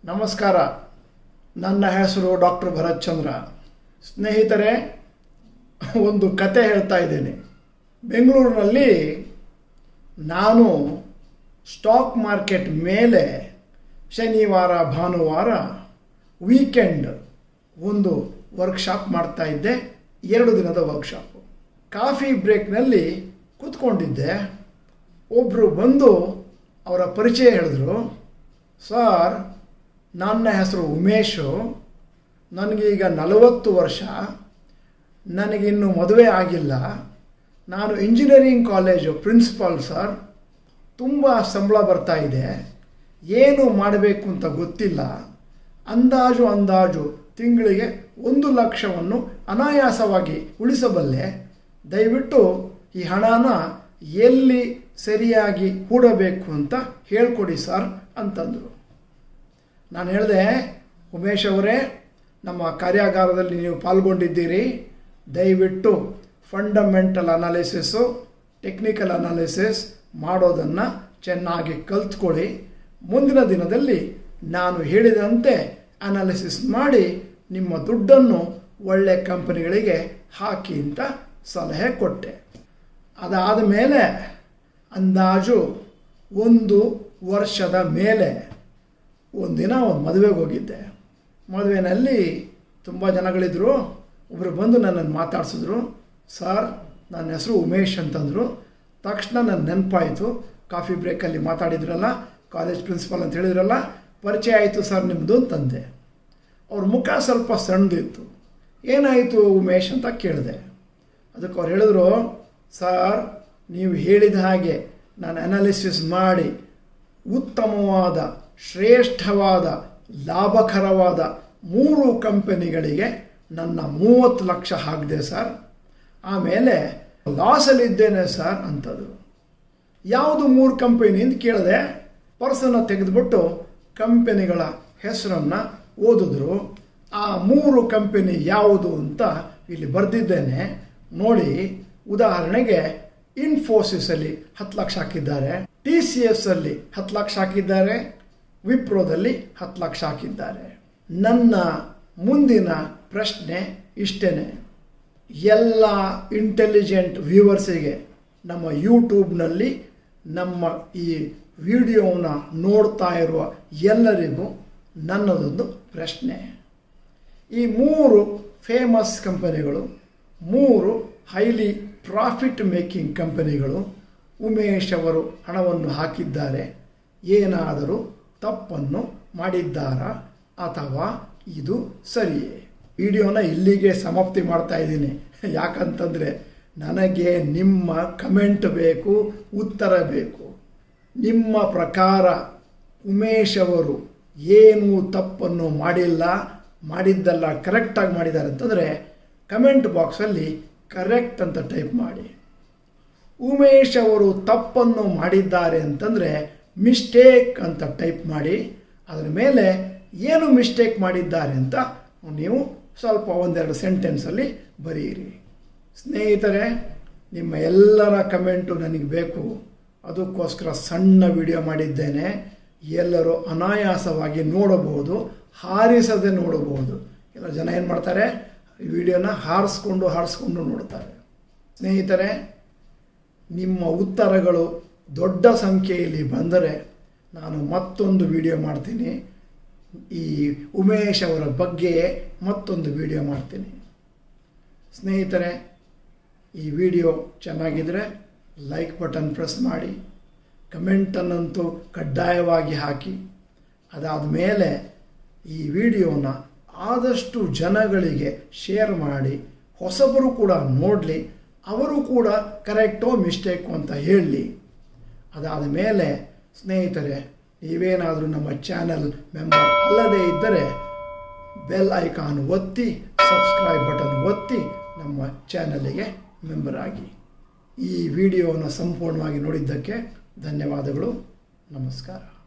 ನಮಸ್ಕಾರ ನನ್ನ ಹೆಸರು ಡಾಕ್ಟರ್ ಭರತ್ ಚಂದ್ರ ಸ್ನೇಹಿತರೆ ಒಂದು ಕತೆ ಹೇಳ್ತಾ ಇದ್ದೇನೆ ಬೆಂಗಳೂರಿನಲ್ಲಿ ನಾನು ಸ್ಟಾಕ್ ಮಾರ್ಕೆಟ್ ಮೇಲೆ ಶನಿವಾರ ಭಾನುವಾರ ವೀಕೆಂಡ್ ಒಂದು ವರ್ಕ್ಶಾಪ್ ಮಾಡ್ತಾ ಇದ್ದೆ ಎರಡು ದಿನದ ವರ್ಕ್ಶಾಪು ಕಾಫಿ ಬ್ರೇಕ್ನಲ್ಲಿ ಕೂತ್ಕೊಂಡಿದ್ದೆ ಒಬ್ಬರು ಬಂದು ಅವರ ಪರಿಚಯ ಹೇಳಿದ್ರು ಸರ್ ನನ್ನ ಹೆಸರು ಉಮೇಶು ನನಗೀಗ ನಲವತ್ತು ವರ್ಷ ನನಗಿನ್ನೂ ಮದುವೆ ಆಗಿಲ್ಲ ನಾನು ಇಂಜಿನಿಯರಿಂಗ್ ಕಾಲೇಜು ಪ್ರಿನ್ಸಿಪಾಲ್ ಸರ್ ತುಂಬ ಸಂಬಳ ಬರ್ತಾ ಇದೆ ಏನು ಮಾಡಬೇಕು ಅಂತ ಗೊತ್ತಿಲ್ಲ ಅಂದಾಜು ಅಂದಾಜು ತಿಂಗಳಿಗೆ ಒಂದು ಲಕ್ಷವನ್ನು ಅನಾಯಾಸವಾಗಿ ಉಳಿಸಬಲ್ಲೆ ದಯವಿಟ್ಟು ಈ ಹಣನ ಎಲ್ಲಿ ಸರಿಯಾಗಿ ಹೂಡಬೇಕು ಅಂತ ಹೇಳ್ಕೊಡಿ ಸರ್ ಅಂತಂದರು ನಾನು ಹೇಳಿದೆ ಉಮೇಶ್ ಅವರೇ ನಮ್ಮ ಕಾರ್ಯಾಗಾರದಲ್ಲಿ ನೀವು ಪಾಲ್ಗೊಂಡಿದ್ದೀರಿ ದಯವಿಟ್ಟು ಫಂಡಮೆಂಟಲ್ ಅನಾಲಿಸಿಸು ಟೆಕ್ನಿಕಲ್ ಅನಾಲಿಸಿಸ್ ಮಾಡೋದನ್ನು ಚೆನ್ನಾಗಿ ಕಲ್ತ್ಕೊಳ್ಳಿ ಮುಂದಿನ ದಿನದಲ್ಲಿ ನಾನು ಹೇಳಿದಂತೆ ಅನಾಲಿಸಿಸ್ ಮಾಡಿ ನಿಮ್ಮ ದುಡ್ಡನ್ನು ಒಳ್ಳೆ ಕಂಪನಿಗಳಿಗೆ ಹಾಕಿ ಅಂತ ಸಲಹೆ ಕೊಟ್ಟೆ ಅದಾದ ಮೇಲೆ ಅಂದಾಜು ಒಂದು ವರ್ಷದ ಮೇಲೆ ಒಂದಿನ ಒಂದು ಮದುವೆಗೆ ಹೋಗಿದ್ದೆ ಮದುವೆನಲ್ಲಿ ತುಂಬ ಜನಗಳಿದ್ದರು ಒಬ್ಬರು ಬಂದು ನನ್ನನ್ನು ಮಾತಾಡ್ಸಿದ್ರು ಸರ್ ನನ್ನ ಹೆಸರು ಉಮೇಶ್ ಅಂತಂದರು ತಕ್ಷಣ ನನ್ನ ನೆನಪಾಯಿತು ಕಾಫಿ ಬ್ರೇಕಲ್ಲಿ ಮಾತಾಡಿದ್ರಲ್ಲ ಕಾಲೇಜ್ ಪ್ರಿನ್ಸಿಪಾಲ್ ಅಂತ ಹೇಳಿದ್ರಲ್ಲ ಪರಿಚಯ ಆಯಿತು ಸರ್ ನಿಮ್ಮದು ಅಂತಂದೆ ಅವ್ರ ಮುಖ ಸ್ವಲ್ಪ ಸಣ್ಣದಿತ್ತು ಏನಾಯಿತು ಉಮೇಶ್ ಅಂತ ಕೇಳಿದೆ ಅದಕ್ಕೆ ಅವ್ರು ಹೇಳಿದ್ರು ಸರ್ ನೀವು ಹೇಳಿದ ಹಾಗೆ ನಾನು ಅನಾಲಿಸಿಸ್ ಮಾಡಿ ಉತ್ತಮವಾದ ಶ್ರೇಷ್ಠವಾದ ಲಾಭಕರವಾದ ಮೂರು ಕಂಪನಿಗಳಿಗೆ ನನ್ನ ಮೂವತ್ತು ಲಕ್ಷ ಹಾಕಿದೆ ಸರ್ ಆಮೇಲೆ ಲಾಸಲ್ಲಿದ್ದೇನೆ ಸರ್ ಅಂತಂದರು ಯಾವುದು ಮೂರು ಕಂಪನಿ ಅಂತ ಕೇಳಿದೆ ಪರ್ಸನ್ನ ತೆಗೆದುಬಿಟ್ಟು ಕಂಪನಿಗಳ ಹೆಸರನ್ನು ಓದಿದ್ರು ಆ ಮೂರು ಕಂಪನಿ ಯಾವುದು ಅಂತ ಇಲ್ಲಿ ಬರೆದಿದ್ದೇನೆ ನೋಡಿ ಉದಾಹರಣೆಗೆ ಇನ್ಫೋಸಿಸಲ್ಲಿ ಹತ್ತು ಲಕ್ಷ ಹಾಕಿದ್ದಾರೆ ಟಿ ಸಿ ಎಸ್ ಅಲ್ಲಿ ಹತ್ತು ಲಕ್ಷ ಹಾಕಿದ್ದಾರೆ ವಿಪ್ರೋದಲ್ಲಿ ಹತ್ತು ಲಕ್ಷ ಹಾಕಿದ್ದಾರೆ ನನ್ನ ಮುಂದಿನ ಪ್ರಶ್ನೆ ಇಷ್ಟೇನೆ ಎಲ್ಲ ಇಂಟೆಲಿಜೆಂಟ್ ವ್ಯೂವರ್ಸಿಗೆ ನಮ್ಮ ಯೂಟ್ಯೂಬ್ನಲ್ಲಿ ನಮ್ಮ ಈ ವಿಡಿಯೋನ ನೋಡ್ತಾ ಇರುವ ಎಲ್ಲರಿಗೂ ನನ್ನದೊಂದು ಪ್ರಶ್ನೆ ಈ ಮೂರು ಫೇಮಸ್ ಕಂಪನಿಗಳು ಮೂರು ಹೈಲಿ ಪ್ರಾಫಿಟ್ ಮೇಕಿಂಗ್ ಕಂಪನಿಗಳು ಉಮೇಶ್ ಅವರು ಹಣವನ್ನು ಹಾಕಿದ್ದಾರೆ ಏನಾದರೂ ತಪ್ಪನ್ನು ಮಾಡಿದ್ದಾರಾ ಅಥವಾ ಇದು ಸರಿಯೇ ವಿಡಿಯೋನ ಇಲ್ಲಿಗೆ ಸಮಾಪ್ತಿ ಮಾಡ್ತಾ ಇದ್ದೀನಿ ಯಾಕಂತಂದರೆ ನನಗೆ ನಿಮ್ಮ ಕಮೆಂಟ್ ಬೇಕು ಉತ್ತರ ಬೇಕು ನಿಮ್ಮ ಪ್ರಕಾರ ಉಮೇಶ್ ಅವರು ಏನು ತಪ್ಪನ್ನು ಮಾಡಿಲ್ಲ ಮಾಡಿದ್ದಲ್ಲ ಕರೆಕ್ಟಾಗಿ ಮಾಡಿದ್ದಾರೆ ಅಂತಂದರೆ ಕಮೆಂಟ್ ಬಾಕ್ಸಲ್ಲಿ ಕರೆಕ್ಟ್ ಅಂತ ಟೈಪ್ ಮಾಡಿ ಉಮೇಶ್ ಅವರು ತಪ್ಪನ್ನು ಮಾಡಿದ್ದಾರೆ ಅಂತಂದರೆ ಮಿಸ್ಟೇಕ್ ಅಂತ ಟೈಪ್ ಮಾಡಿ ಅದರ ಮೇಲೆ ಏನು ಮಿಸ್ಟೇಕ್ ಮಾಡಿದ್ದಾರೆ ಅಂತ ನೀವು ಸ್ವಲ್ಪ ಒಂದೆರಡು ಸೆಂಟೆನ್ಸಲ್ಲಿ ಬರೆಯಿರಿ ಸ್ನೇಹಿತರೆ ನಿಮ್ಮ ಎಲ್ಲರ ಕಮೆಂಟು ನನಗೆ ಬೇಕು ಅದಕ್ಕೋಸ್ಕರ ಸಣ್ಣ ವಿಡಿಯೋ ಮಾಡಿದ್ದೇನೆ ಎಲ್ಲರೂ ಅನಾಯಾಸವಾಗಿ ನೋಡಬಹುದು ಹಾರಿಸದೆ ನೋಡಬಹುದು ಎಲ್ಲ ಜನ ಏನು ಮಾಡ್ತಾರೆ ಈ ವಿಡಿಯೋನ ಹಾರಿಸ್ಕೊಂಡು ಹಾರಿಸ್ಕೊಂಡು ನೋಡ್ತಾರೆ ಸ್ನೇಹಿತರೆ ನಿಮ್ಮ ಉತ್ತರಗಳು ದೊಡ್ಡ ಸಂಖ್ಯೆಯಲ್ಲಿ ಬಂದರೆ ನಾನು ಮತ್ತೊಂದು ವಿಡಿಯೋ ಮಾಡ್ತೀನಿ ಈ ಉಮೇಶ್ ಅವರ ಬಗ್ಗೆ ಮತ್ತೊಂದು ವಿಡಿಯೋ ಮಾಡ್ತೀನಿ ಸ್ನೇಹಿತರೆ ಈ ವಿಡಿಯೋ ಚೆನ್ನಾಗಿದ್ದರೆ ಲೈಕ್ ಬಟನ್ ಪ್ರೆಸ್ ಮಾಡಿ ಕಮೆಂಟನ್ನಂತೂ ಕಡ್ಡಾಯವಾಗಿ ಹಾಕಿ ಅದಾದ ಮೇಲೆ ಈ ವಿಡಿಯೋನ ಆದಷ್ಟು ಜನಗಳಿಗೆ ಶೇರ್ ಮಾಡಿ ಹೊಸಬರು ಕೂಡ ನೋಡಲಿ ಅವರು ಕೂಡ ಕರೆಕ್ಟೋ ಮಿಸ್ಟೇಕು ಅಂತ ಹೇಳಲಿ ಅದಾದ ಮೇಲೆ ಸ್ನೇಹಿತರೆ ನೀವೇನಾದರೂ ನಮ್ಮ ಚಾನಲ್ ಮೆಂಬರ್ ಅಲ್ಲದೇ ಇದ್ದರೆ ಬೆಲ್ ಐಕಾನ್ ಒತ್ತಿ ಸಬ್ಸ್ಕ್ರೈಬ್ ಬಟನ್ ಒತ್ತಿ ನಮ್ಮ ಚಾನಲಿಗೆ ಮೆಂಬರ್ ಆಗಿ ಈ ವಿಡಿಯೋವನ್ನು ಸಂಪೂರ್ಣವಾಗಿ ನೋಡಿದ್ದಕ್ಕೆ ಧನ್ಯವಾದಗಳು ನಮಸ್ಕಾರ